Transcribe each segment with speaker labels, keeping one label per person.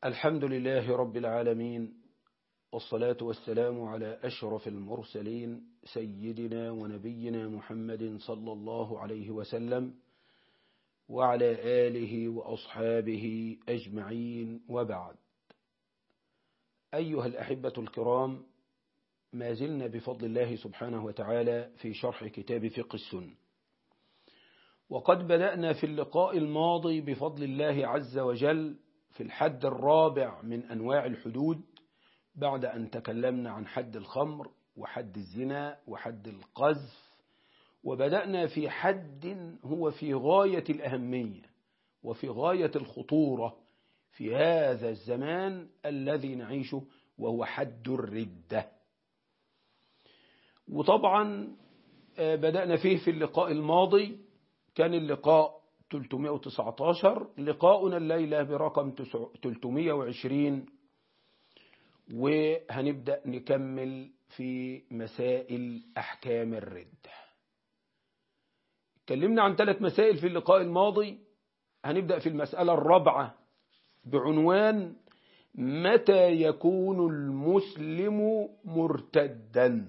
Speaker 1: الحمد لله رب العالمين والصلاة والسلام على أشرف المرسلين سيدنا ونبينا محمد صلى الله عليه وسلم وعلى آله وأصحابه أجمعين وبعد أيها الأحبة الكرام ما زلنا بفضل الله سبحانه وتعالى في شرح كتاب فقه السنة وقد بدأنا في اللقاء الماضي بفضل الله عز وجل في الحد الرابع من أنواع الحدود بعد أن تكلمنا عن حد الخمر وحد الزنا وحد القذف وبدأنا في حد هو في غاية الأهمية وفي غاية الخطورة في هذا الزمان الذي نعيشه وهو حد الردة وطبعا بدأنا فيه في اللقاء الماضي كان اللقاء 319 لقاؤنا الليلة برقم 320 وهنبدأ نكمل في مسائل أحكام الردة اتكلمنا عن ثلاث مسائل في اللقاء الماضي هنبدأ في المسألة الرابعة بعنوان متى يكون المسلم مرتدا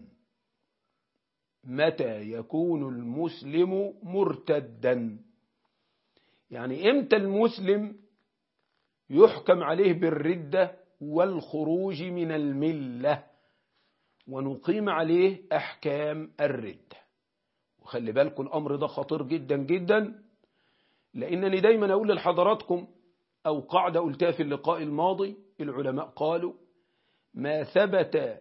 Speaker 1: متى يكون المسلم مرتدا يعني امتى المسلم يحكم عليه بالردة والخروج من الملة ونقيم عليه أحكام الردة وخلي بالكم الأمر ده خطير جدا جدا لأنني دايما أقول لحضراتكم أو قاعدة قلتها في اللقاء الماضي العلماء قالوا ما ثبت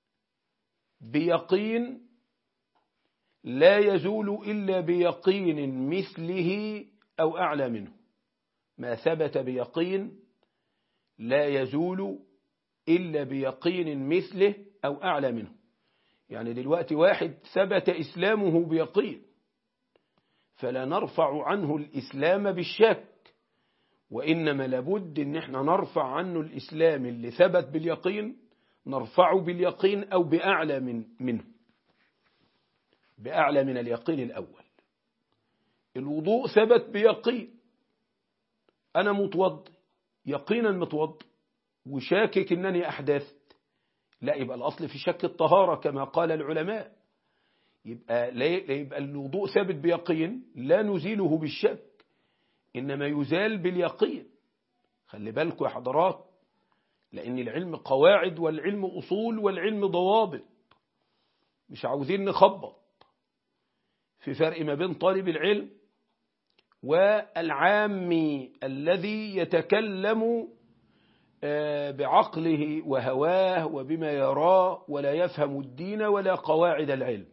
Speaker 1: بيقين لا يزول إلا بيقين مثله أو أعلى منه ما ثبت بيقين لا يزول إلا بيقين مثله أو أعلى منه يعني دلوقتي واحد ثبت إسلامه بيقين فلا نرفع عنه الإسلام بالشك وإنما لابد إن احنا نرفع عنه الإسلام اللي ثبت باليقين نرفعه باليقين أو بأعلى من منه بأعلى من اليقين الأول الوضوء ثبت بيقين أنا متوضي يقينا متوضي وشاكك أنني أحدثت لا يبقى الأصل في شك الطهارة كما قال العلماء يبقى, لا يبقى الوضوء ثابت بيقين لا نزيله بالشك إنما يزال باليقين خلي بالكم يا حضرات لأن العلم قواعد والعلم أصول والعلم ضوابط مش عاوزين نخبط في فرق ما بين طالب العلم والعامي الذي يتكلم بعقله وهواه وبما يراه ولا يفهم الدين ولا قواعد العلم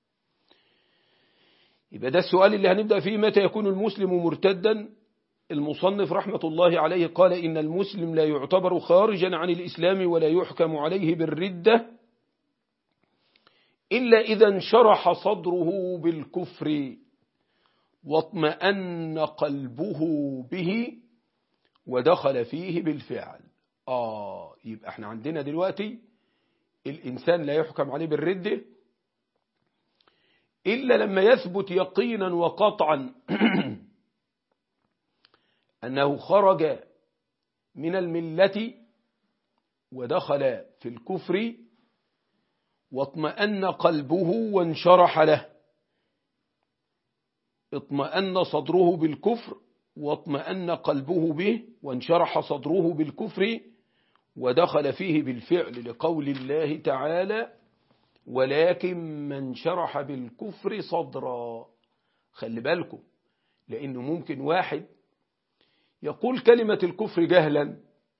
Speaker 1: يبقى ده السؤال اللي هنبدأ فيه متى يكون المسلم مرتدا المصنف رحمة الله عليه قال إن المسلم لا يعتبر خارجا عن الإسلام ولا يحكم عليه بالردة إلا إذا انشرح صدره بالكفر واطمأن قلبه به ودخل فيه بالفعل آه يبقى احنا عندنا دلوقتي الإنسان لا يحكم عليه بالردة إلا لما يثبت يقينا وقطعا أنه خرج من الملة ودخل في الكفر واطمأن قلبه وانشرح له اطمأن صدره بالكفر واطمأن قلبه به وانشرح صدره بالكفر ودخل فيه بالفعل لقول الله تعالى ولكن من شرح بالكفر صدرا خلي بالكم لأنه ممكن واحد يقول كلمة الكفر جهلا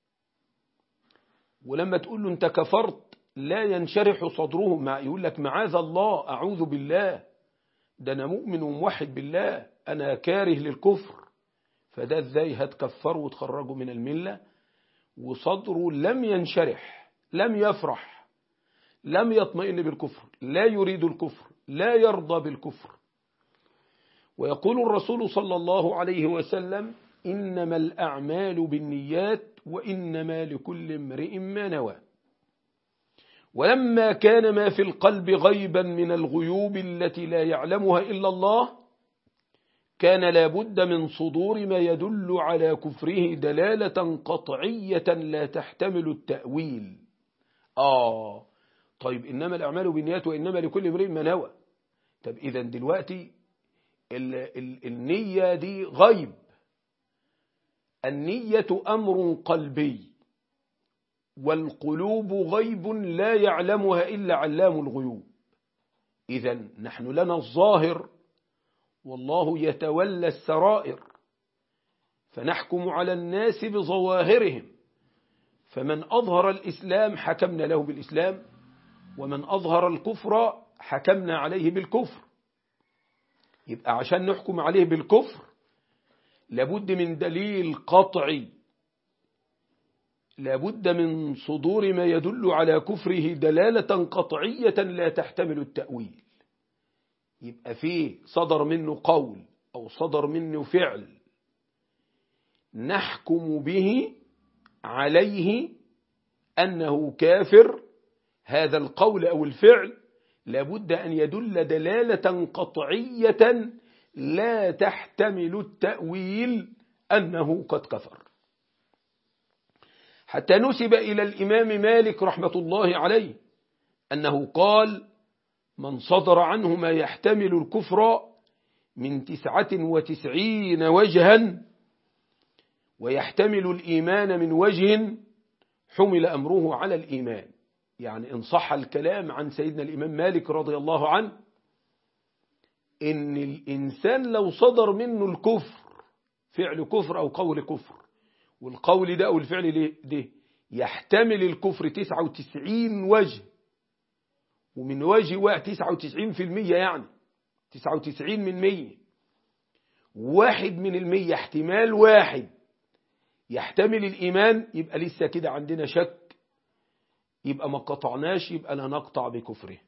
Speaker 1: ولما تقول له انت كفرت لا ينشرح صدره مع يقول لك معاذ الله أعوذ بالله ده أنا مؤمن وموحد بالله أنا كاره للكفر فده ازاي هتكفره وتخرجه من الملة وصدره لم ينشرح لم يفرح لم يطمئن بالكفر لا يريد الكفر لا يرضى بالكفر ويقول الرسول صلى الله عليه وسلم إنما الأعمال بالنيات وإنما لكل امرئ ما نوى ولما كان ما في القلب غيبا من الغيوب التي لا يعلمها إلا الله كان لابد من صدور ما يدل على كفره دلالة قطعية لا تحتمل التأويل آه طيب إنما الأعمال بالنيات وإنما لكل امرئ ما نوى طب إذا دلوقتي ال ال النية دي غيب النية أمر قلبي والقلوب غيب لا يعلمها إلا علام الغيوب إذا نحن لنا الظاهر والله يتولى السرائر فنحكم على الناس بظواهرهم فمن أظهر الإسلام حكمنا له بالإسلام ومن أظهر الكفر حكمنا عليه بالكفر يبقى عشان نحكم عليه بالكفر لابد من دليل قطعي لابد من صدور ما يدل على كفره دلالة قطعية لا تحتمل التأويل يبقى فيه صدر منه قول أو صدر منه فعل نحكم به عليه أنه كافر هذا القول أو الفعل لابد أن يدل دلالة قطعية لا تحتمل التأويل أنه قد كفر حتى نسب إلى الإمام مالك رحمة الله عليه أنه قال من صدر عنه ما يحتمل الكفر من تسعة وتسعين وجها ويحتمل الإيمان من وجه حمل أمره على الإيمان يعني إن صح الكلام عن سيدنا الإمام مالك رضي الله عنه إن الإنسان لو صدر منه الكفر فعل كفر أو قول كفر والقول ده أو الفعل ده يحتمل الكفر 99 وجه ومن وجه واحد 99% يعني 99 من 100 واحد من المية احتمال واحد يحتمل الإيمان يبقى لسه كده عندنا شك يبقى ما قطعناش يبقى لا نقطع بكفره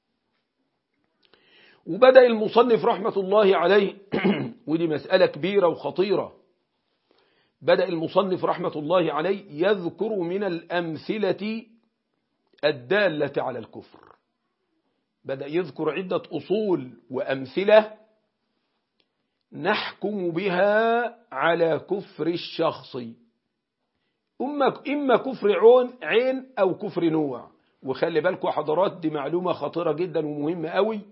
Speaker 1: وبدأ المصنف رحمة الله عليه ودي مسألة كبيرة وخطيرة بدأ المصنف رحمة الله عليه يذكر من الأمثلة الدالة على الكفر بدأ يذكر عدة أصول وأمثلة نحكم بها على كفر الشخص إما كفر عون عين أو كفر نوع وخلي بالكم حضرات دي معلومة خطيرة جدا ومهمة قوي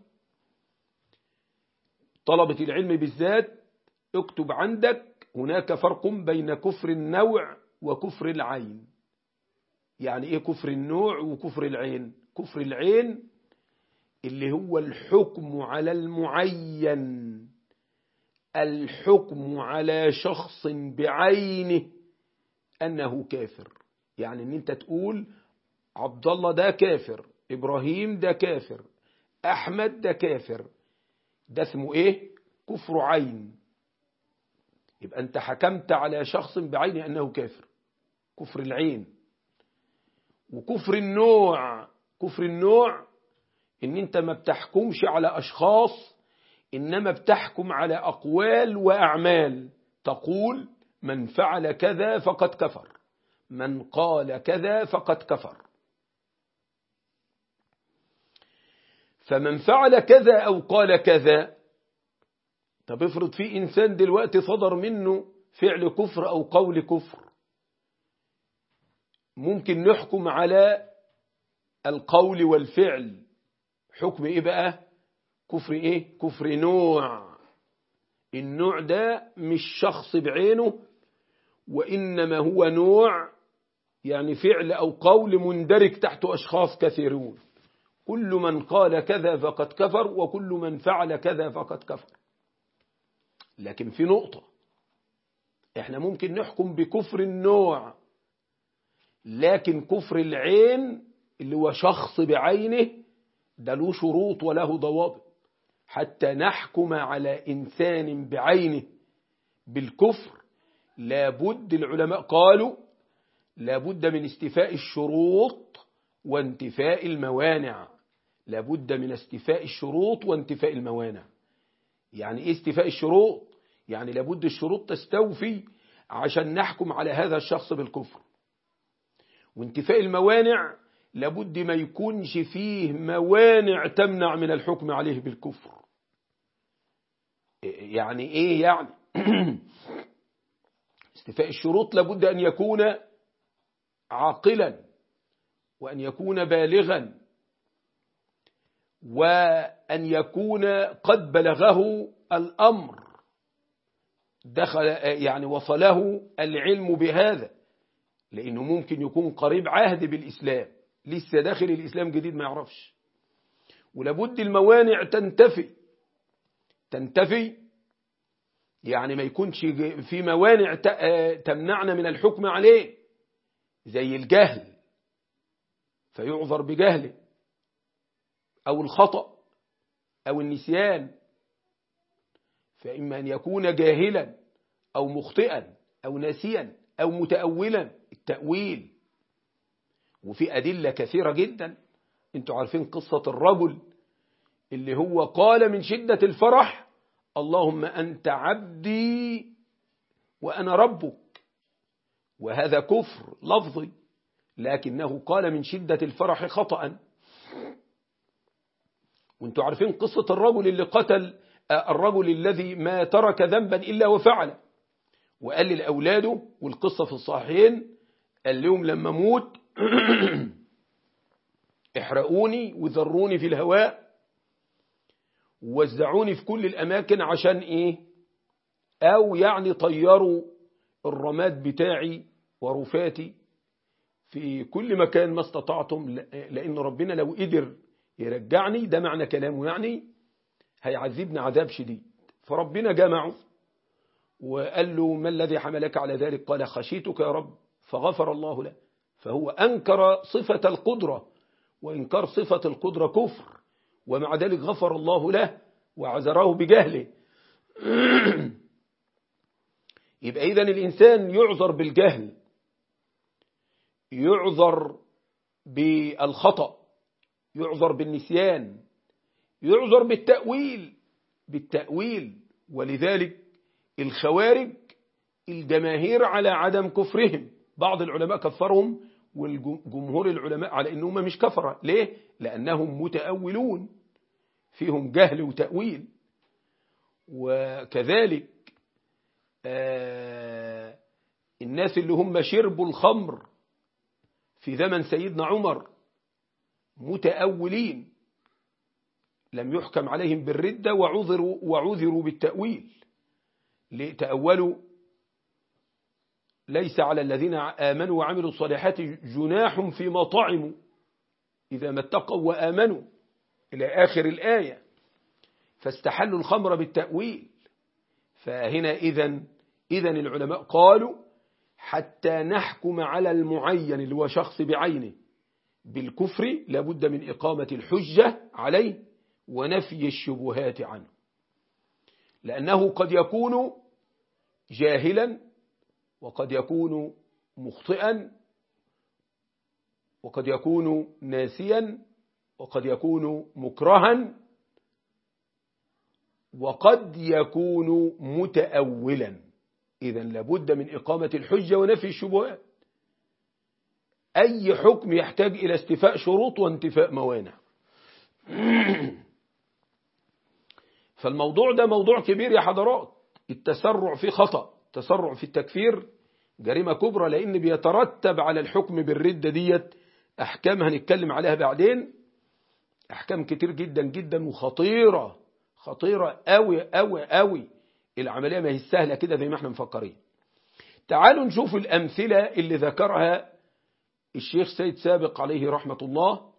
Speaker 1: طلبة العلم بالذات اكتب عندك هناك فرق بين كفر النوع وكفر العين يعني ايه كفر النوع وكفر العين كفر العين اللي هو الحكم على المعين الحكم على شخص بعينه أنه كافر يعني ان انت تقول عبد الله ده كافر إبراهيم ده كافر أحمد ده كافر ده اسمه ايه كفر عين يبقى انت حكمت على شخص بعينه أنه كافر كفر العين وكفر النوع كفر النوع ان انت ما بتحكمش على أشخاص إنما بتحكم على أقوال وأعمال تقول من فعل كذا فقد كفر من قال كذا فقد كفر فمن فعل كذا أو قال كذا طب افرض في إنسان دلوقتي صدر منه فعل كفر أو قول كفر ممكن نحكم على القول والفعل حكم إيه بقى كفر إيه كفر نوع النوع ده مش شخص بعينه وإنما هو نوع يعني فعل أو قول مندرج تحت أشخاص كثيرون كل من قال كذا فقد كفر وكل من فعل كذا فقد كفر لكن في نقطة احنا ممكن نحكم بكفر النوع لكن كفر العين اللي هو شخص بعينه ده له شروط وله ضوابط حتى نحكم على إنسان بعينه بالكفر لابد العلماء قالوا لابد من استيفاء الشروط وانتفاء الموانع لابد من استيفاء الشروط وانتفاء الموانع يعني ايه استيفاء الشروط يعني لابد الشروط تستوفي عشان نحكم على هذا الشخص بالكفر وانتفاء الموانع لابد ما يكونش فيه موانع تمنع من الحكم عليه بالكفر يعني ايه يعني استيفاء الشروط لابد ان يكون عاقلا وان يكون بالغا وان يكون قد بلغه الامر دخل يعني وصله العلم بهذا لانه ممكن يكون قريب عهد بالاسلام لسه داخل الاسلام جديد ما يعرفش ولابد الموانع تنتفي تنتفي يعني ما يكونش في موانع تمنعنا من الحكم عليه زي الجهل فيعذر بجهله أو الخطأ أو النسيان فإما أن يكون جاهلا أو مخطئا أو ناسيا أو متأولا التأويل وفي أدلة كثيرة جدا انتوا عارفين قصة الرجل اللي هو قال من شدة الفرح اللهم أنت عبدي وأنا ربك وهذا كفر لفظي لكنه قال من شدة الفرح خطأ وانتوا عارفين قصة الرجل اللي قتل الرجل الذي ما ترك ذنبا إلا وفعل وقال لأولاده والقصة في الصحيحين قال لهم لما موت احرقوني وذروني في الهواء ووزعوني في كل الأماكن عشان إيه أو يعني طيروا الرماد بتاعي ورفاتي في كل مكان ما استطعتم لأن ربنا لو قدر يرجعني ده معنى كلامه يعني هيعذبنا عذاب شديد فربنا جمعه وقال له ما الذي حملك على ذلك قال خشيتك يا رب فغفر الله له فهو أنكر صفة القدرة وإنكار صفة القدرة كفر ومع ذلك غفر الله له وعذره بجهله يبقى إذا الإنسان يعذر بالجهل يعذر بالخطأ يعذر بالنسيان يعذر بالتأويل بالتأويل ولذلك الخوارج الجماهير على عدم كفرهم بعض العلماء كفرهم والجمهور العلماء على أنهم مش كفرة ليه؟ لأنهم متأولون فيهم جهل وتأويل وكذلك آه الناس اللي هم شربوا الخمر في زمن سيدنا عمر متأولين لم يحكم عليهم بالردة وعذروا, وعذروا بالتأويل لتأولوا ليس على الذين آمنوا وعملوا الصالحات جناح فيما طعموا إذا ما اتقوا وآمنوا إلى آخر الآية فاستحلوا الخمر بالتأويل فهنا إذا إذا العلماء قالوا حتى نحكم على المعين اللي هو شخص بعينه بالكفر لابد من إقامة الحجة عليه ونفي الشبهات عنه لأنه قد يكون جاهلا وقد يكون مخطئا وقد يكون ناسيا وقد يكون مكرها وقد يكون متأولا إذا لابد من إقامة الحجة ونفي الشبهات أي حكم يحتاج إلى استفاء شروط وانتفاء موانع فالموضوع ده موضوع كبير يا حضرات التسرع في خطأ التسرع في التكفير جريمة كبرى لأن بيترتب على الحكم بالردة ديت أحكام هنتكلم عليها بعدين أحكام كتير جدا جدا وخطيرة خطيرة قوي قوي قوي العملية ما هي سهلة كده زي ما احنا مفكرين تعالوا نشوف الأمثلة اللي ذكرها الشيخ سيد سابق عليه رحمة الله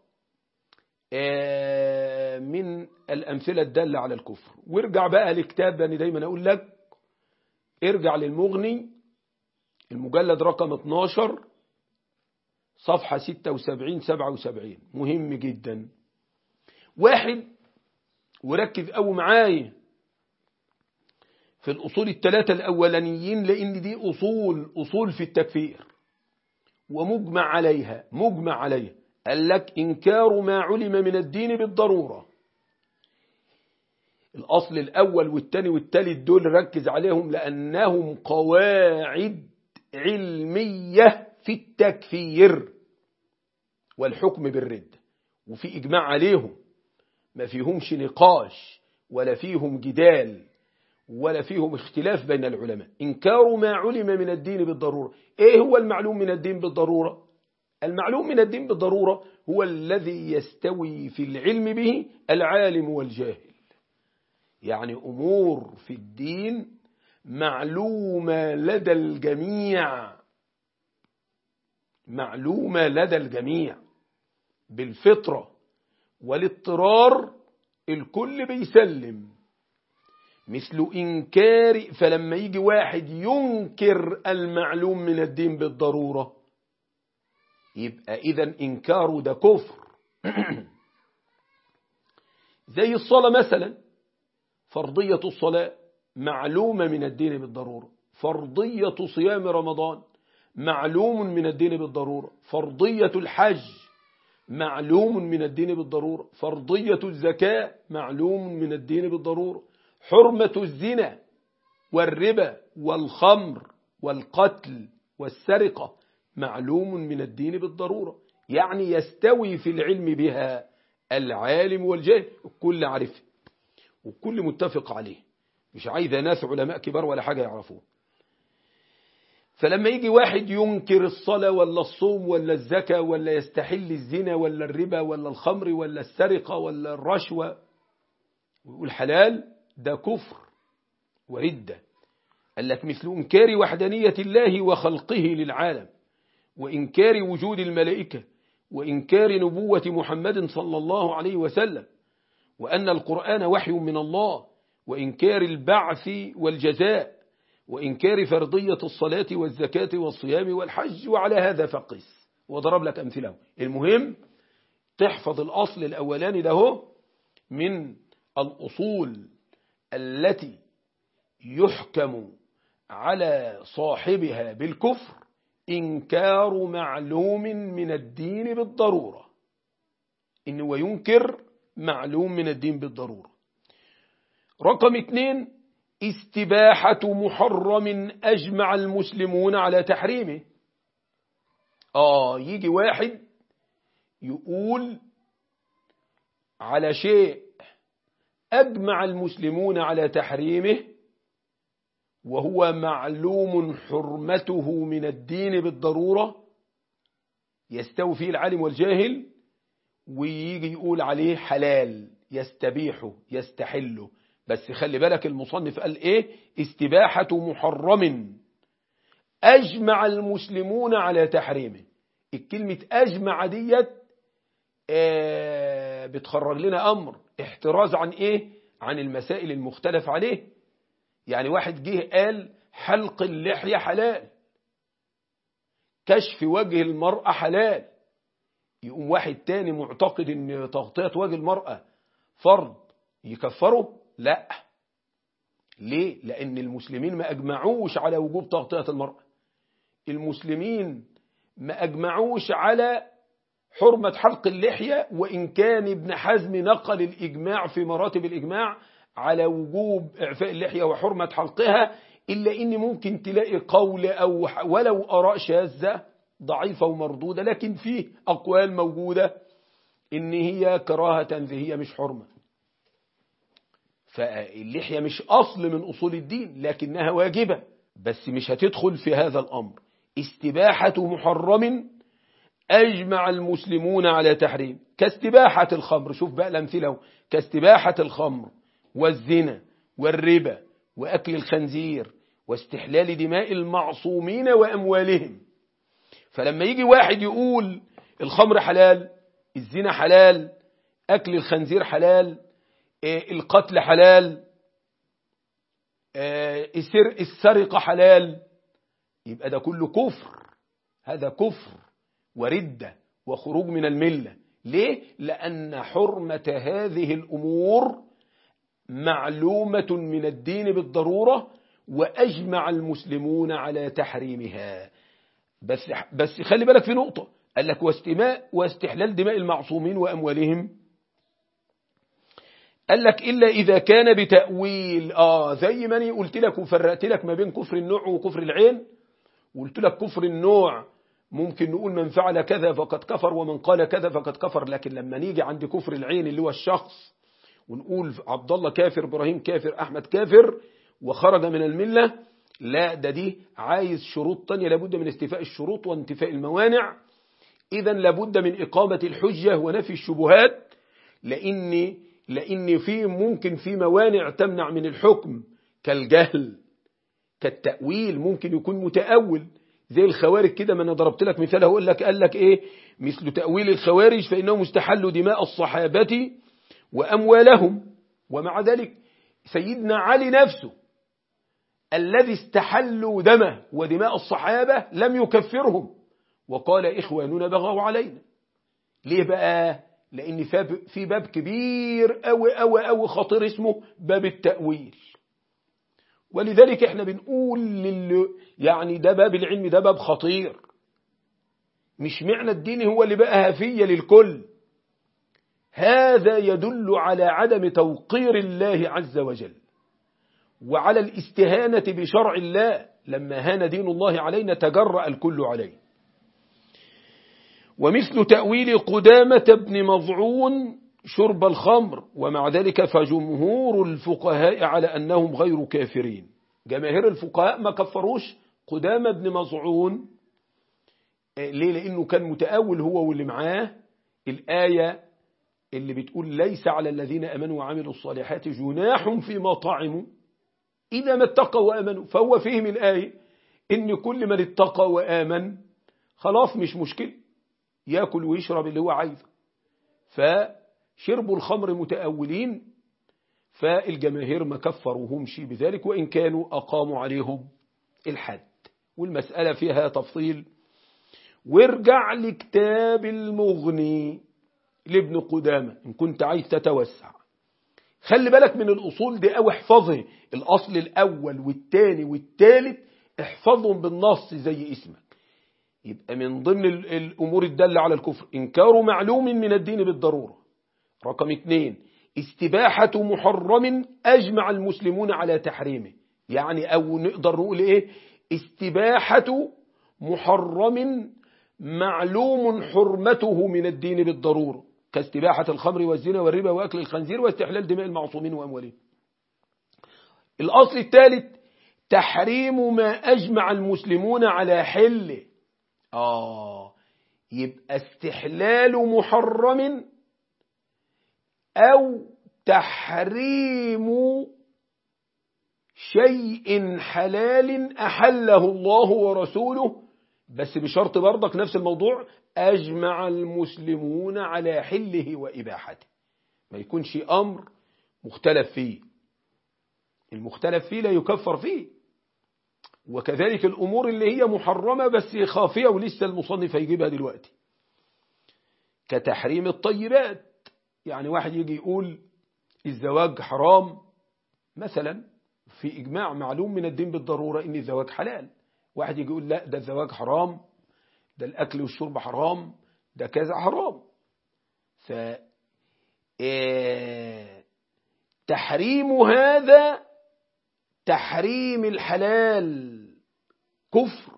Speaker 1: من الأمثلة الدالة على الكفر وارجع بقى لكتاب أنا دايما أقول لك ارجع للمغني المجلد رقم 12 صفحة 76 77 مهم جدا واحد وركز قوي معايا في الأصول الثلاثة الأولانيين لأن دي أصول أصول في التكفير ومجمع عليها مجمع عليها قال لك إنكار ما علم من الدين بالضرورة الأصل الأول والثاني والثالث دول ركز عليهم لأنهم قواعد علمية في التكفير والحكم بالرد وفي إجماع عليهم ما فيهمش نقاش ولا فيهم جدال ولا فيهم اختلاف بين العلماء إنكار ما علم من الدين بالضرورة إيه هو المعلوم من الدين بالضرورة المعلوم من الدين بالضرورة هو الذي يستوي في العلم به العالم والجاهل يعني أمور في الدين معلومة لدى الجميع معلومة لدى الجميع بالفطرة والاضطرار الكل بيسلم مثل إنكار فلما يجي واحد ينكر المعلوم من الدين بالضرورة يبقى إذا إنكاره ده كفر زي الصلاة مثلا فرضية الصلاة معلومة من الدين بالضرورة فرضية صيام رمضان معلوم من الدين بالضرورة فرضية الحج معلوم من الدين بالضرورة فرضية الزكاة معلوم من الدين بالضرورة حرمة الزنا والربا والخمر والقتل والسرقة معلوم من الدين بالضرورة يعني يستوي في العلم بها العالم والجاهل الكل عارف والكل متفق عليه مش عايزة ناس علماء كبار ولا حاجة يعرفوه فلما يجي واحد ينكر الصلاة ولا الصوم ولا الزكاة ولا يستحل الزنا ولا الربا ولا الخمر ولا السرقة ولا الرشوة ويقول حلال ده كفر وردة قال لك مثل إنكار وحدانية الله وخلقه للعالم وإنكار وجود الملائكة وإنكار نبوة محمد صلى الله عليه وسلم وأن القرآن وحي من الله وإنكار البعث والجزاء وإنكار فرضية الصلاة والزكاة والصيام والحج وعلى هذا فقس وضرب لك أمثله المهم تحفظ الأصل الأولاني ده من الأصول التي يحكم على صاحبها بالكفر إنكار معلوم من الدين بالضرورة إنه وينكر معلوم من الدين بالضرورة رقم اثنين استباحة محرم أجمع المسلمون على تحريمه آه يجي واحد يقول على شيء أجمع المسلمون على تحريمه وهو معلوم حرمته من الدين بالضرورة يستوي فيه العالم والجاهل ويجي يقول عليه حلال يستبيحه يستحله بس خلي بالك المصنف قال ايه استباحة محرم أجمع المسلمون على تحريمه الكلمة أجمع ديت آه بتخرج لنا أمر احتراز عن ايه عن المسائل المختلف عليه يعني واحد جه قال حلق اللحية حلال كشف وجه المرأة حلال يقوم واحد تاني معتقد ان تغطية وجه المرأة فرض يكفره لا ليه لان المسلمين ما اجمعوش على وجوب تغطية المرأة المسلمين ما اجمعوش على حرمة حلق اللحية وإن كان ابن حزم نقل الإجماع في مراتب الإجماع على وجوب إعفاء اللحية وحرمة حلقها إلا إن ممكن تلاقي قول أو ولو أراء شاذة ضعيفة ومردودة لكن فيه أقوال موجودة إن هي كراهة تنزيهية مش حرمة فاللحية مش أصل من أصول الدين لكنها واجبة بس مش هتدخل في هذا الأمر استباحة محرم أجمع المسلمون على تحريم كاستباحة الخمر شوف بقى الأمثلة كاستباحة الخمر والزنا والربا وأكل الخنزير واستحلال دماء المعصومين وأموالهم فلما يجي واحد يقول الخمر حلال الزنا حلال أكل الخنزير حلال القتل حلال السرقة حلال يبقى ده كله كفر هذا كفر وردة وخروج من الملة ليه؟ لأن حرمة هذه الأمور معلومة من الدين بالضرورة وأجمع المسلمون على تحريمها بس, بس خلي بالك في نقطة قال لك واستماء واستحلال دماء المعصومين وأموالهم قال لك إلا إذا كان بتأويل آه زي ما أنا قلت لك وفرقت لك ما بين كفر النوع وكفر العين وقلت لك كفر النوع ممكن نقول من فعل كذا فقد كفر ومن قال كذا فقد كفر لكن لما نيجي عند كفر العين اللي هو الشخص ونقول عبد الله كافر ابراهيم كافر احمد كافر وخرج من الملة لا ده دي عايز شروط تانية لابد من استيفاء الشروط وانتفاء الموانع إذا لابد من إقامة الحجة ونفي الشبهات لأن لأن في ممكن في موانع تمنع من الحكم كالجهل كالتأويل ممكن يكون متأول زي الخوارج كده ما انا ضربت لك مثال هقول لك قال لك ايه مثل تأويل الخوارج فإنه مستحل دماء الصحابة وأموالهم ومع ذلك سيدنا علي نفسه الذي استحلوا دمه ودماء الصحابة لم يكفرهم وقال إخواننا بغوا علينا ليه بقى لأن في باب كبير أوي أوي أوي خطير اسمه باب التأويل ولذلك احنا بنقول لل... يعني ده باب العلم ده باب خطير مش معنى الدين هو اللي بقى هفية للكل هذا يدل على عدم توقير الله عز وجل وعلى الاستهانة بشرع الله لما هان دين الله علينا تجرأ الكل عليه ومثل تأويل قدامة بن مضعون شرب الخمر ومع ذلك فجمهور الفقهاء على أنهم غير كافرين جماهير الفقهاء ما كفروش قدامة بن مضعون ليه لأنه كان متأول هو واللي معاه الآية اللي بتقول ليس على الذين أمنوا وعملوا الصالحات جناح فيما طعموا إذا ما اتقوا وآمنوا فهو فهم الآية إن كل من اتقى وآمن خلاص مش مشكلة ياكل ويشرب اللي هو عايزه فشربوا الخمر متأولين فالجماهير ما كفروهمش بذلك وإن كانوا أقاموا عليهم الحد والمسألة فيها تفصيل وارجع لكتاب المغني لابن قدامة إن كنت عايز تتوسع خلي بالك من الأصول دي أو احفظه الأصل الأول والثاني والثالث احفظهم بالنص زي اسمك يبقى من ضمن الأمور الدالة على الكفر إنكار معلوم من الدين بالضرورة رقم اثنين استباحة محرم أجمع المسلمون على تحريمه يعني أو نقدر نقول إيه استباحة محرم معلوم حرمته من الدين بالضرورة كاستباحة الخمر والزنا والربا وأكل الخنزير واستحلال دماء المعصومين وأموالهم الأصل الثالث تحريم ما أجمع المسلمون على حله آه يبقى استحلال محرم أو تحريم شيء حلال أحله الله ورسوله بس بشرط برضك نفس الموضوع أجمع المسلمون على حله وإباحته ما يكونش أمر مختلف فيه المختلف فيه لا يكفر فيه وكذلك الأمور اللي هي محرمة بس خافية ولسه المصنف هيجيبها دلوقتي كتحريم الطيبات يعني واحد يجي يقول الزواج حرام مثلا في إجماع معلوم من الدين بالضرورة إن الزواج حلال واحد يجي يقول لا ده الزواج حرام ده الأكل والشرب حرام ده كذا حرام ف تحريم هذا تحريم الحلال كفر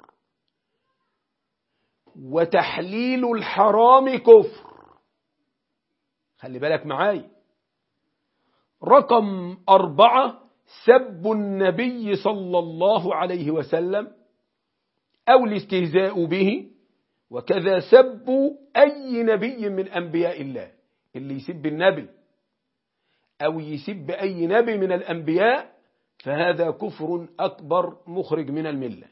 Speaker 1: وتحليل الحرام كفر خلي بالك معاي رقم أربعة سب النبي صلى الله عليه وسلم أو الاستهزاء به وكذا سب أي نبي من أنبياء الله اللي يسب النبي أو يسب أي نبي من الأنبياء فهذا كفر أكبر مخرج من الملة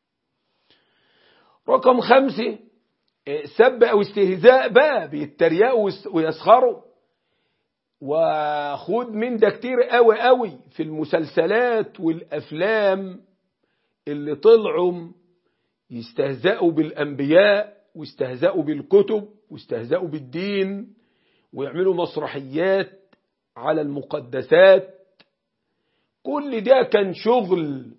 Speaker 1: رقم خمسة سب أو استهزاء بقى بيتريقوا ويسخروا وخد من ده كتير قوي قوي في المسلسلات والأفلام اللي طلعوا يستهزأوا بالأنبياء واستهزأوا بالكتب واستهزأوا بالدين ويعملوا مسرحيات على المقدسات كل ده كان شغل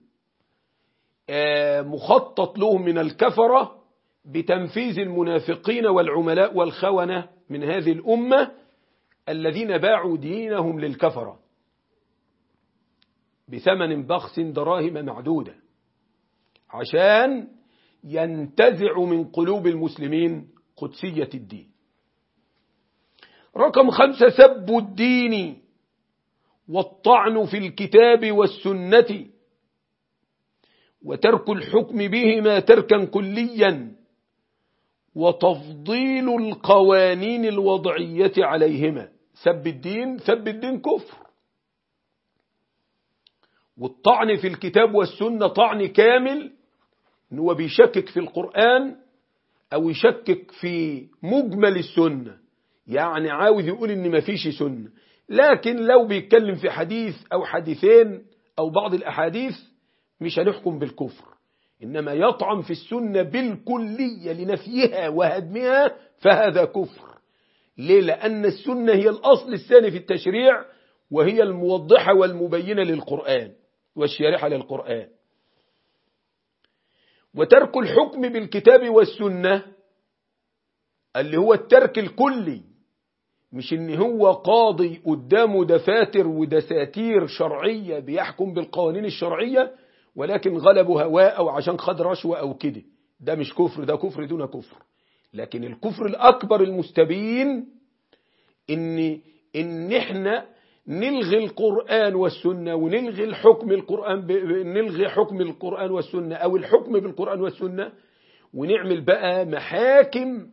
Speaker 1: مخطط له من الكفرة بتنفيذ المنافقين والعملاء والخونة من هذه الأمة الذين باعوا دينهم للكفرة بثمن بخس دراهم معدودة عشان ينتزع من قلوب المسلمين قدسية الدين رقم خمسة سب الدين والطعن في الكتاب والسنة وترك الحكم بهما تركا كليا وتفضيل القوانين الوضعية عليهما سب الدين سب الدين كفر والطعن في الكتاب والسنة طعن كامل ان هو بيشكك في القرآن أو يشكك في مجمل السنة يعني عاوز يقول إن مفيش سنة لكن لو بيتكلم في حديث أو حديثين أو بعض الأحاديث مش هنحكم بالكفر إنما يطعن في السنة بالكلية لنفيها وهدمها فهذا كفر ليه لأن السنة هي الأصل الثاني في التشريع وهي الموضحة والمبينة للقرآن والشارحة للقرآن وترك الحكم بالكتاب والسنة اللي هو الترك الكلي مش ان هو قاضي قدامه دفاتر ودساتير شرعية بيحكم بالقوانين الشرعية ولكن غلبه هواء او عشان خد رشوة او كده ده مش كفر ده كفر دون كفر لكن الكفر الاكبر المستبين ان ان احنا نلغي القرآن والسنة ونلغي الحكم القرآن ب... نلغي حكم القرآن والسنة أو الحكم بالقرآن والسنة ونعمل بقى محاكم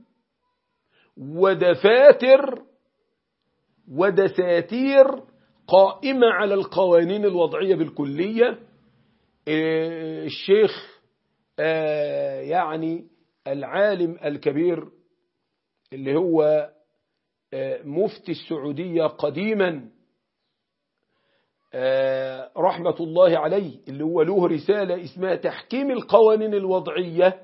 Speaker 1: ودفاتر ودساتير قائمة على القوانين الوضعية بالكلية الشيخ يعني العالم الكبير اللي هو مفتي السعودية قديما رحمة الله عليه اللي هو له رسالة اسمها تحكيم القوانين الوضعية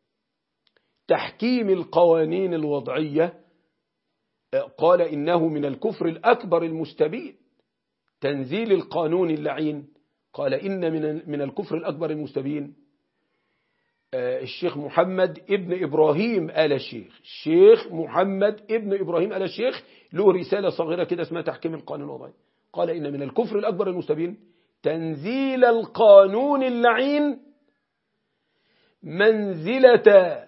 Speaker 1: تحكيم القوانين الوضعية قال إنه من الكفر الأكبر المستبين تنزيل القانون اللعين قال إن من من الكفر الأكبر المستبين الشيخ محمد ابن إبراهيم آل الشيخ الشيخ محمد ابن إبراهيم آل الشيخ له رسالة صغيرة كده اسمها تحكيم القانون الوضعي قال إن من الكفر الأكبر المستبين تنزيل القانون اللعين منزلة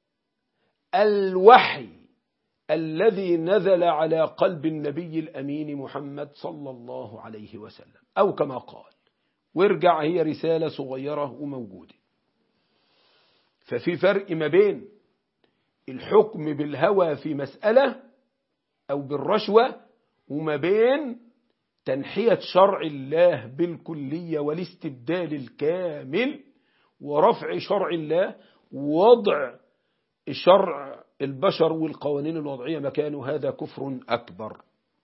Speaker 1: الوحي الذي نزل على قلب النبي الأمين محمد صلى الله عليه وسلم أو كما قال وارجع هي رسالة صغيرة وموجودة ففي فرق ما بين الحكم بالهوى في مسألة أو بالرشوة وما بين تنحية شرع الله بالكلية والاستبدال الكامل ورفع شرع الله ووضع شرع البشر والقوانين الوضعية مكانه هذا كفر أكبر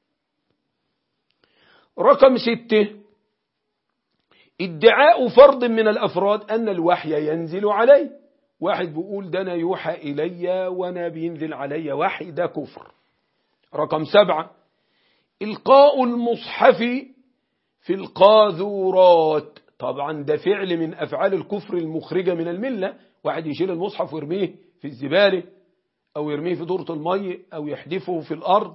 Speaker 1: رقم ستة ادعاء فرد من الأفراد أن الوحي ينزل عليه واحد بيقول ده أنا يوحى إلي وأنا بينزل علي وحي ده كفر رقم سبعة إلقاء المصحف في القاذورات طبعا ده فعل من أفعال الكفر المخرجة من الملة واحد يشيل المصحف ويرميه في الزبالة أو يرميه في دورة المية أو يحدفه في الأرض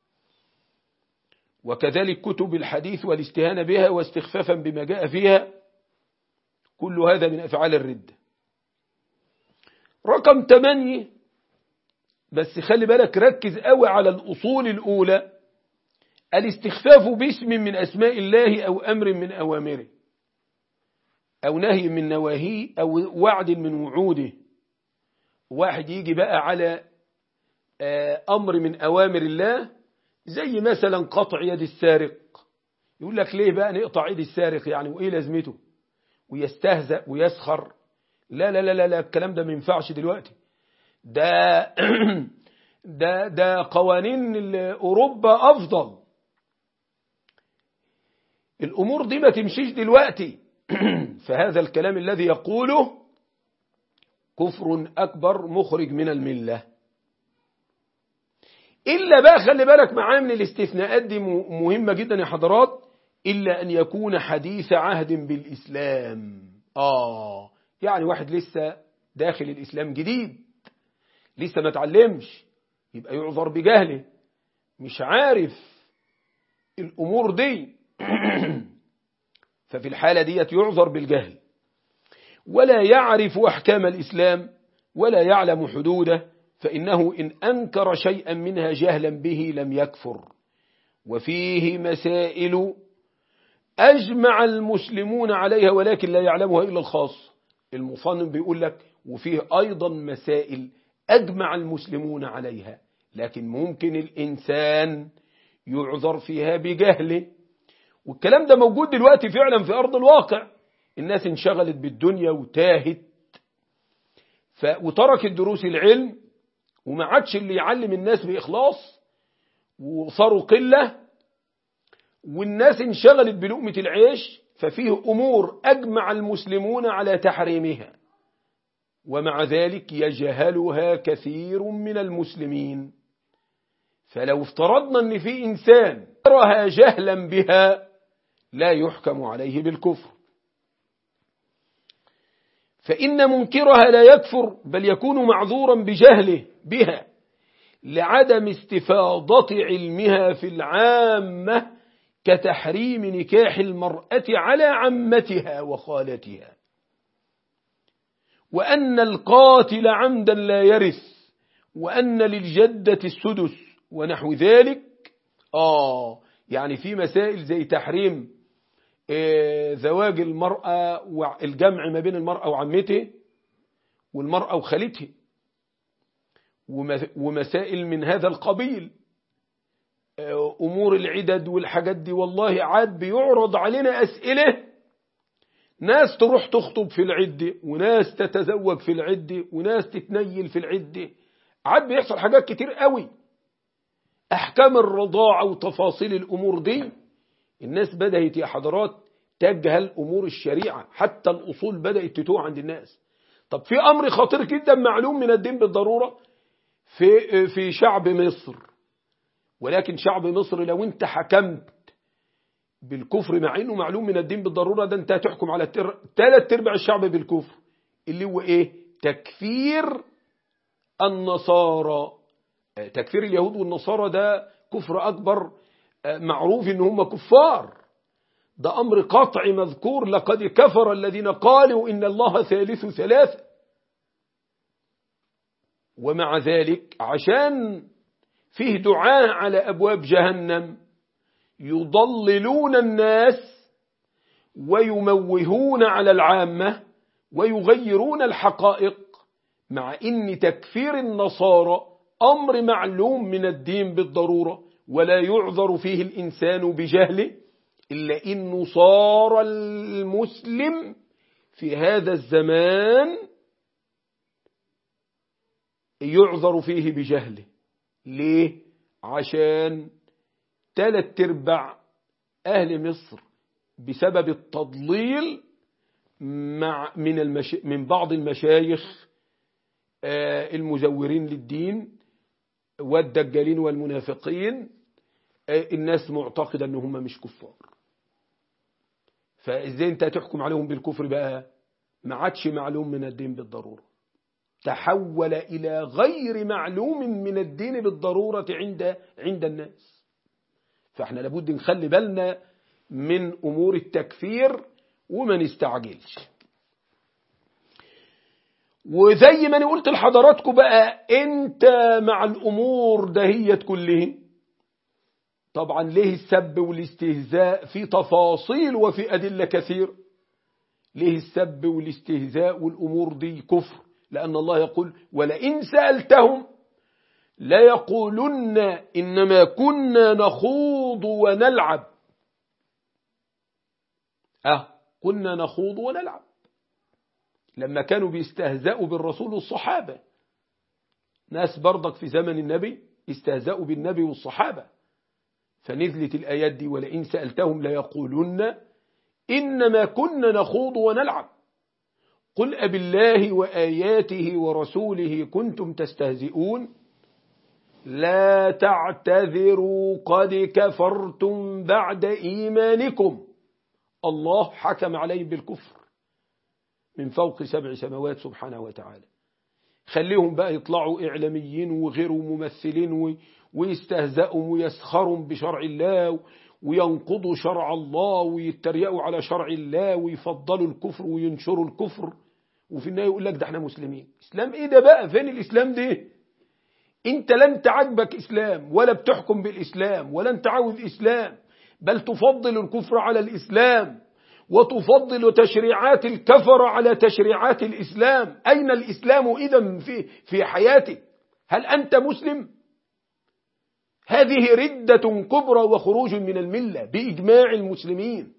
Speaker 1: وكذلك كتب الحديث والاستهانة بها واستخفافا بما جاء فيها كل هذا من أفعال الردة رقم 8 بس خلي بالك ركز قوي على الأصول الأولى الاستخفاف باسم من أسماء الله أو أمر من أوامره أو نهي من نواهيه أو وعد من وعوده واحد يجي بقى على أمر من أوامر الله زي مثلا قطع يد السارق يقول لك ليه بقى نقطع يد السارق يعني وإيه لازمته ويستهزأ ويسخر لا لا لا لا الكلام ده ما ينفعش دلوقتي ده ده ده قوانين أوروبا أفضل الأمور دي ما تمشيش دلوقتي فهذا الكلام الذي يقوله كفر أكبر مخرج من الملة إلا بقى خلي بالك معايا من الاستثناءات دي مهمة جدا يا حضرات إلا أن يكون حديث عهد بالإسلام آه يعني واحد لسه داخل الإسلام جديد لسه ما تعلمش يبقى يعذر بجهله مش عارف الأمور دي ففي الحالة ديت يعذر بالجهل ولا يعرف أحكام الإسلام ولا يعلم حدوده فإنه إن أنكر شيئا منها جهلا به لم يكفر وفيه مسائل أجمع المسلمون عليها ولكن لا يعلمها إلا الخاص المصنف بيقول لك وفيه أيضا مسائل أجمع المسلمون عليها لكن ممكن الإنسان يعذر فيها بجهله والكلام ده موجود دلوقتي فعلا في أرض الواقع الناس انشغلت بالدنيا وتاهت ف... وتركت دروس العلم وما عادش اللي يعلم الناس بإخلاص وصاروا قلة والناس انشغلت بلقمة العيش ففيه أمور أجمع المسلمون على تحريمها ومع ذلك يجهلها كثير من المسلمين فلو افترضنا أن في إنسان يراها جهلا بها لا يحكم عليه بالكفر فإن منكرها لا يكفر بل يكون معذورا بجهله بها لعدم استفاضة علمها في العامة كتحريم نكاح المرأة على عمتها وخالتها وأن القاتل عمدا لا يرث وأن للجدة السدس ونحو ذلك آه يعني في مسائل زي تحريم آه زواج المرأة والجمع ما بين المرأة وعمته والمرأة وخالته ومسائل من هذا القبيل أمور العدد والحاجات دي والله عاد بيعرض علينا أسئلة ناس تروح تخطب في العدة وناس تتزوج في العدة وناس تتنيل في العدة عاد بيحصل حاجات كتير قوي أحكام الرضاعة وتفاصيل الأمور دي الناس بدأت يا حضرات تجهل أمور الشريعة حتى الأصول بدأت تتوه عند الناس طب في أمر خطير جدا معلوم من الدين بالضرورة في في شعب مصر ولكن شعب مصر لو انت حكمت بالكفر مع انه معلوم من الدين بالضرورة ده انت هتحكم على ثلاث ارباع الشعب بالكفر اللي هو ايه تكفير النصارى تكفير اليهود والنصارى ده كفر اكبر معروف ان هم كفار ده امر قطعي مذكور لقد كفر الذين قالوا ان الله ثالث ثلاثة ومع ذلك عشان فيه دعاء على أبواب جهنم يضللون الناس ويموهون على العامة ويغيرون الحقائق مع إن تكفير النصارى أمر معلوم من الدين بالضرورة ولا يعذر فيه الإنسان بجهله إلا إنه صار المسلم في هذا الزمان يعذر فيه بجهله ليه عشان ثلاث ارباع أهل مصر بسبب التضليل مع من المش... من بعض المشايخ آه المزورين للدين والدجالين والمنافقين آه الناس معتقدة ان هم مش كفار فازاي انت تحكم عليهم بالكفر بقى ما عادش معلوم من الدين بالضرورة تحول إلى غير معلوم من الدين بالضرورة عند عند الناس فاحنا لابد نخلي بالنا من أمور التكفير وما نستعجلش وزي ما انا قلت لحضراتكم بقى انت مع الامور دهيت كلهم طبعا ليه السب والاستهزاء في تفاصيل وفي ادله كثير ليه السب والاستهزاء والامور دي كفر لان الله يقول ولئن سالتهم ليقولن انما كنا نخوض ونلعب اه كنا نخوض ونلعب لما كانوا بيستهزأوا بالرسول والصحابة ناس برضك في زمن النبي استهزأوا بالنبي والصحابة فنزلت الآيات دي ولئن سألتهم ليقولن إنما كنا نخوض ونلعب قل أب الله وآياته ورسوله كنتم تستهزئون لا تعتذروا قد كفرتم بعد إيمانكم الله حكم عليهم بالكفر من فوق سبع سماوات سبحانه وتعالى خليهم بقى يطلعوا إعلاميين وغيروا ممثلين ويستهزئوا ويسخروا بشرع الله وينقضوا شرع الله ويتريقوا على شرع الله ويفضلوا الكفر وينشروا الكفر وفي النهاية يقول لك ده احنا مسلمين اسلام ايه ده بقى فين الاسلام ده انت لا انت عاجبك اسلام ولا بتحكم بالاسلام ولا انت عاوز اسلام بل تفضل الكفر على الإسلام وتفضل تشريعات الكفر على تشريعات الإسلام أين الإسلام إذا في, في حياتك هل أنت مسلم هذه ردة كبرى وخروج من الملة بإجماع المسلمين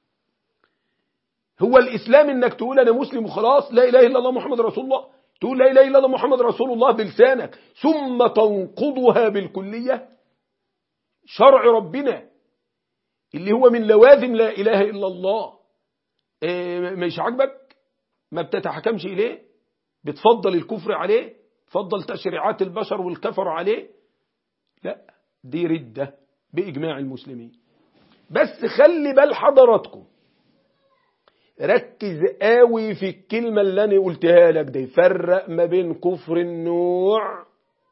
Speaker 1: هو الإسلام أنك تقول أنا مسلم وخلاص لا إله إلا الله محمد رسول الله تقول لا إله إلا الله محمد رسول الله بلسانك ثم تنقضها بالكلية شرع ربنا اللي هو من لوازم لا إله إلا الله إيه مش عاجبك ما بتتحكمش إليه بتفضل الكفر عليه تفضل تشريعات البشر والكفر عليه لا دي ردة بإجماع المسلمين بس خلي بال حضراتكم ركز قوي في الكلمة اللي أنا قلتها لك دي فرق ما بين كفر النوع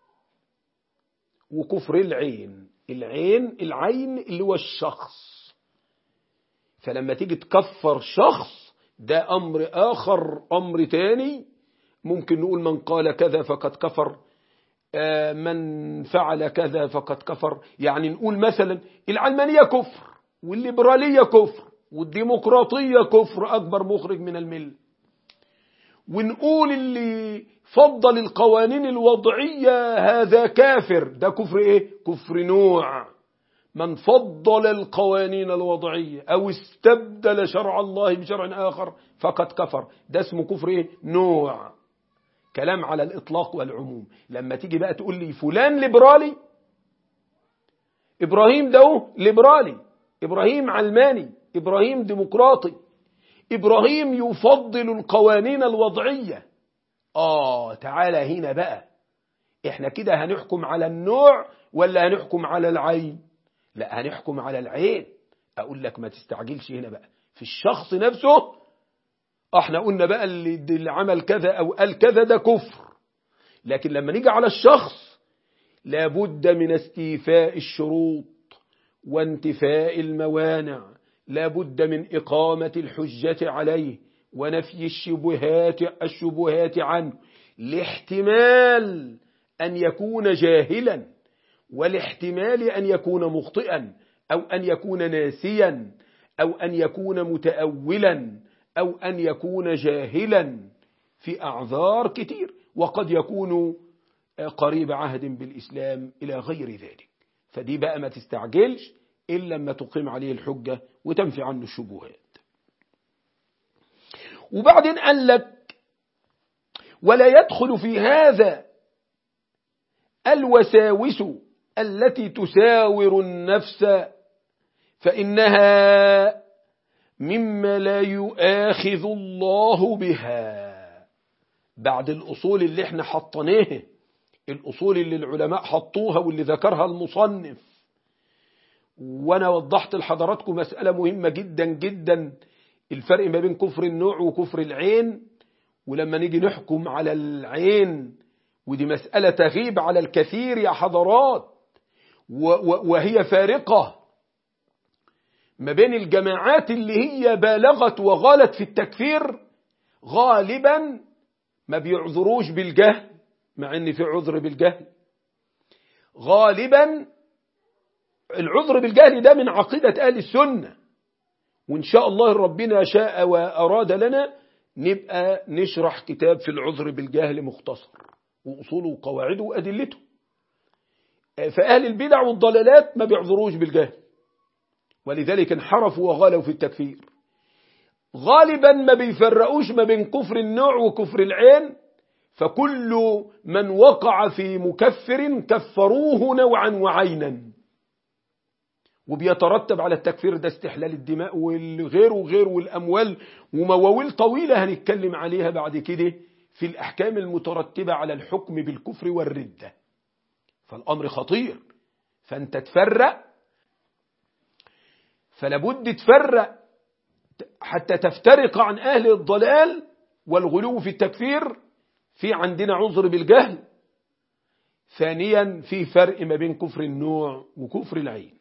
Speaker 1: وكفر العين العين العين اللي هو الشخص فلما تيجي تكفر شخص ده أمر آخر أمر تاني ممكن نقول من قال كذا فقد كفر من فعل كذا فقد كفر يعني نقول مثلا العلمانية كفر والليبرالية كفر والديمقراطية كفر أكبر مخرج من المل ونقول اللي فضل القوانين الوضعية هذا كافر ده كفر ايه كفر نوع من فضل القوانين الوضعية أو استبدل شرع الله بشرع آخر فقد كفر ده اسمه كفر ايه نوع كلام على الإطلاق والعموم لما تيجي بقى تقول لي فلان ليبرالي إبراهيم ده ليبرالي إبراهيم علماني إبراهيم ديمقراطي إبراهيم يفضل القوانين الوضعية آه تعالى هنا بقى إحنا كده هنحكم على النوع ولا هنحكم على العين لا هنحكم على العين أقول لك ما تستعجلش هنا بقى في الشخص نفسه احنا قلنا بقى اللي, اللي عمل كذا أو قال كذا ده كفر لكن لما نيجي على الشخص لابد من استيفاء الشروط وانتفاء الموانع لابد من إقامة الحجة عليه ونفي الشبهات الشبهات عنه لاحتمال أن يكون جاهلا والاحتمال أن يكون مخطئا أو أن يكون ناسيا أو أن يكون متأولا أو أن يكون جاهلا في أعذار كتير وقد يكون قريب عهد بالإسلام إلى غير ذلك فدي بقى ما تستعجلش إلا لما تقيم عليه الحجة وتنفي عنه الشبهات وبعدين قال لك ولا يدخل في هذا الوساوس التي تساور النفس فإنها مما لا يؤاخذ الله بها بعد الأصول اللي احنا حطناها الأصول اللي العلماء حطوها واللي ذكرها المصنف وأنا وضحت لحضراتكم مسألة مهمة جدا جدا الفرق ما بين كفر النوع وكفر العين ولما نيجي نحكم على العين ودي مسألة تغيب على الكثير يا حضرات وهي فارقة ما بين الجماعات اللي هي بالغت وغالت في التكفير غالبا ما بيعذروش بالجهل مع ان في عذر بالجهل غالبا العذر بالجهل ده من عقيدة أهل السنة وإن شاء الله ربنا شاء وأراد لنا نبقى نشرح كتاب في العذر بالجهل مختصر وأصوله وقواعده وأدلته فأهل البدع والضلالات ما بيعذروش بالجهل ولذلك انحرفوا وغالوا في التكفير غالبا ما بيفرقوش ما بين كفر النوع وكفر العين فكل من وقع في مكفر كفروه نوعا وعينا وبيترتب على التكفير ده استحلال الدماء والغير وغير والأموال ومواويل طويلة هنتكلم عليها بعد كده في الأحكام المترتبة على الحكم بالكفر والردة فالأمر خطير فأنت تفرق فلابد تفرق حتى تفترق عن أهل الضلال والغلو في التكفير في عندنا عذر بالجهل ثانيا في فرق ما بين كفر النوع وكفر العين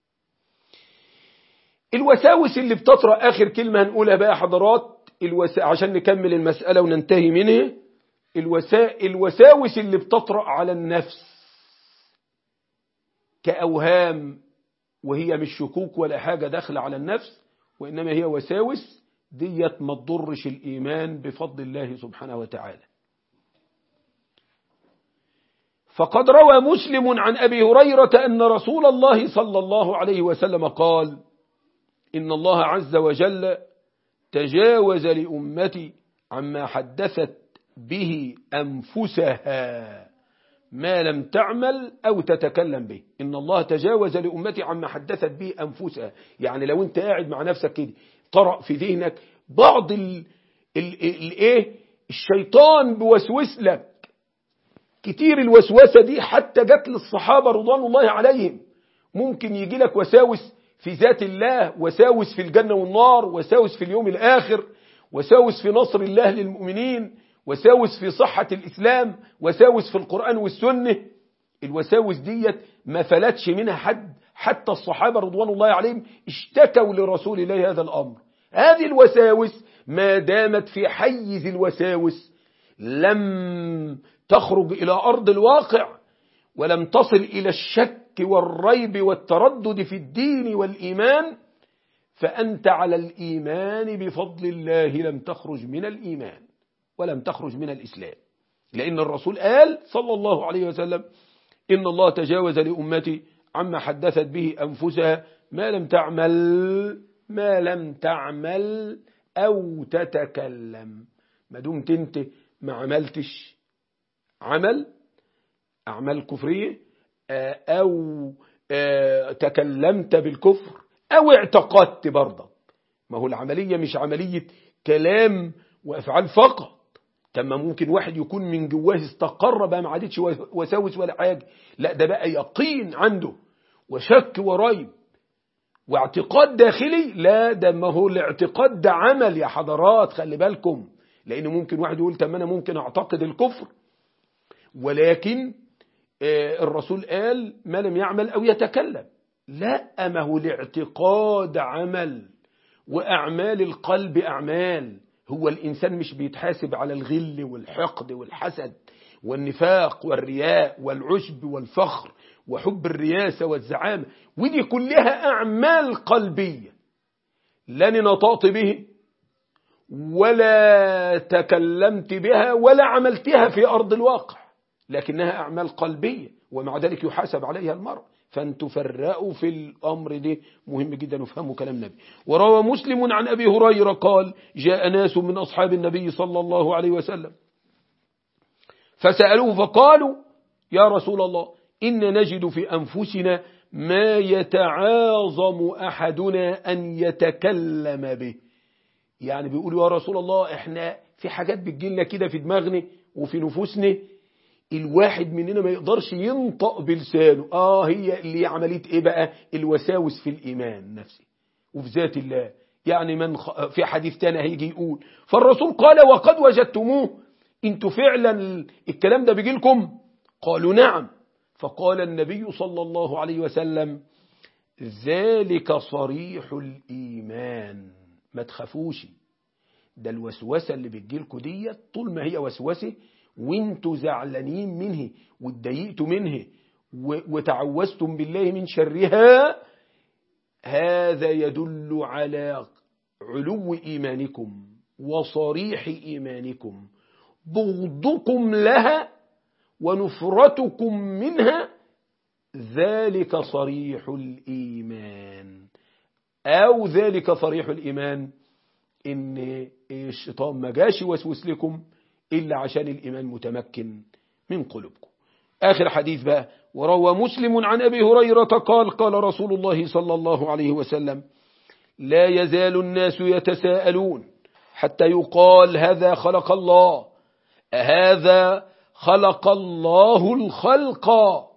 Speaker 1: الوساوس اللي بتطرأ آخر كلمة هنقولها بقى حضرات الوسا... عشان نكمل المسألة وننتهي منها الوسا... الوساوس اللي بتطرأ على النفس كأوهام وهي مش شكوك ولا حاجة داخلة على النفس وإنما هي وساوس ديت ما تضرش الإيمان بفضل الله سبحانه وتعالى فقد روى مسلم عن أبي هريرة أن رسول الله صلى الله عليه وسلم قال إن الله عز وجل تجاوز لأمتي عما حدثت به أنفسها ما لم تعمل أو تتكلم به إن الله تجاوز لأمتي عما حدثت به أنفسها يعني لو أنت قاعد مع نفسك كده طرأ في ذهنك بعض ال ال الايه الشيطان بوسوس لك كتير الوسوسة دي حتى جت للصحابة رضوان الله عليهم ممكن يجي لك وساوس في ذات الله وساوس في الجنة والنار وساوس في اليوم الآخر وساوس في نصر الله للمؤمنين وساوس في صحة الإسلام وساوس في القرآن والسنة الوساوس ديت ما فلتش منها حد حتى الصحابة رضوان الله عليهم اشتكوا لرسول الله هذا الأمر هذه الوساوس ما دامت في حيز الوساوس لم تخرج إلى أرض الواقع ولم تصل إلى الشك والريب والتردد في الدين والإيمان فأنت على الإيمان بفضل الله لم تخرج من الإيمان ولم تخرج من الإسلام لأن الرسول قال صلى الله عليه وسلم إن الله تجاوز لأمتي عما حدثت به أنفسها ما لم تعمل ما لم تعمل أو تتكلم ما دمت انت ما عملتش عمل أعمال كفرية أو تكلمت بالكفر أو اعتقدت برضك ما هو العملية مش عملية كلام وأفعال فقط كما ممكن واحد يكون من جواه استقر بقى ما عادتش وساوس ولا حاجة لا ده بقى يقين عنده وشك وريب واعتقاد داخلي لا ده ما هو الاعتقاد ده عمل يا حضرات خلي بالكم لأن ممكن واحد يقول طب أنا ممكن أعتقد الكفر ولكن الرسول قال ما لم يعمل أو يتكلم لا ما هو الاعتقاد عمل وأعمال القلب أعمال هو الإنسان مش بيتحاسب على الغل والحقد والحسد والنفاق والرياء والعشب والفخر وحب الرياسة والزعامة ودي كلها أعمال قلبية لن نطقت به ولا تكلمت بها ولا عملتها في أرض الواقع لكنها أعمال قلبية ومع ذلك يحاسب عليها المرء فأن تفرقوا في الأمر ده مهم جدا نفهموا كلام النبي وروى مسلم عن أبي هريرة قال جاء ناس من أصحاب النبي صلى الله عليه وسلم فسألوه فقالوا يا رسول الله إن نجد في أنفسنا ما يتعاظم أحدنا أن يتكلم به يعني بيقولوا يا رسول الله احنا في حاجات بتجيلنا كده في دماغنا وفي نفوسنا الواحد مننا ما يقدرش ينطق بلسانه اه هي اللي عمليه ايه بقى الوساوس في الايمان نفسه وفي ذات الله يعني من خ... في حديث تاني هيجي يقول فالرسول قال وقد وجدتموه انتوا فعلا الكلام ده بيجي لكم قالوا نعم فقال النبي صلى الله عليه وسلم ذلك صريح الإيمان ما تخافوش ده الوسوسة اللي بتجيلكوا ديت طول ما هي وسوسة وانتوا زعلانين منه واتضايقتوا منه وتعوذتم بالله من شرها هذا يدل على علو إيمانكم وصريح إيمانكم بغضكم لها ونفرتكم منها ذلك صريح الإيمان أو ذلك صريح الإيمان إن الشيطان ما جاش يوسوس لكم إلا عشان الإيمان متمكن من قلوبكم آخر حديث بقى وروى مسلم عن أبي هريرة قال قال رسول الله صلى الله عليه وسلم لا يزال الناس يتساءلون حتى يقال هذا خلق الله هذا خلق الله الخلق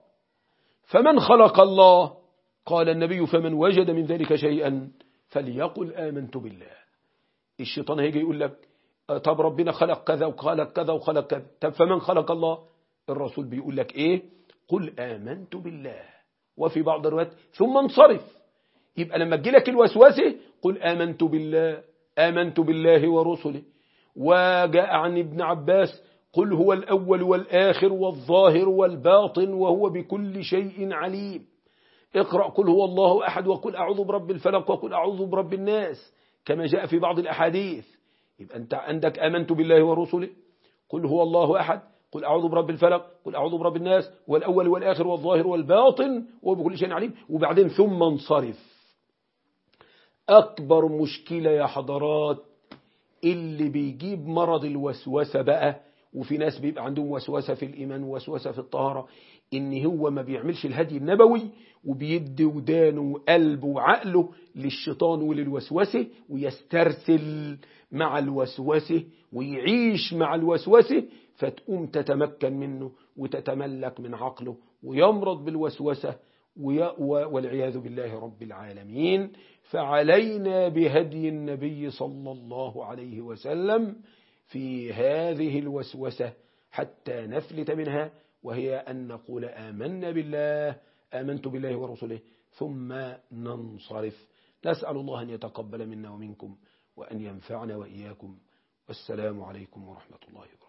Speaker 1: فمن خلق الله قال النبي فمن وجد من ذلك شيئا فليقل آمنت بالله الشيطان هيجي يقول لك طب ربنا خلق كذا وخلق كذا وخلق كذا طب فمن خلق الله الرسول بيقول لك ايه قل آمنت بالله وفي بعض الروايات ثم انصرف يبقى لما تجي لك الوسوسه قل آمنت بالله آمنت بالله ورسله وجاء عن ابن عباس قل هو الأول والآخر والظاهر والباطن وهو بكل شيء عليم اقرأ قل هو الله أحد وقل أعوذ برب الفلق وقل أعوذ برب الناس كما جاء في بعض الأحاديث يبقى أنت عندك آمنت بالله ورسله قل هو الله أحد قل أعوذ برب الفلق قل أعوذ برب الناس والأول والآخر والظاهر والباطن وبكل شيء عليم وبعدين ثم انصرف أكبر مشكلة يا حضرات اللي بيجيب مرض الوسوسة بقى وفي ناس بيبقى عندهم وسوسة في الإيمان ووسوسة في الطهارة إن هو ما بيعملش الهدي النبوي وبيدي ودانه وقلبه وعقله للشيطان وللوسوسة ويسترسل مع الوسوسة ويعيش مع الوسوسة فتقوم تتمكن منه وتتملك من عقله ويمرض بالوسوسة والعياذ بالله رب العالمين فعلينا بهدي النبي صلى الله عليه وسلم في هذه الوسوسة حتى نفلت منها وهي أن نقول آمنا بالله آمنت بالله ورسله ثم ننصرف نسأل الله أن يتقبل منا ومنكم وأن ينفعنا وإياكم والسلام عليكم ورحمة الله وبركاته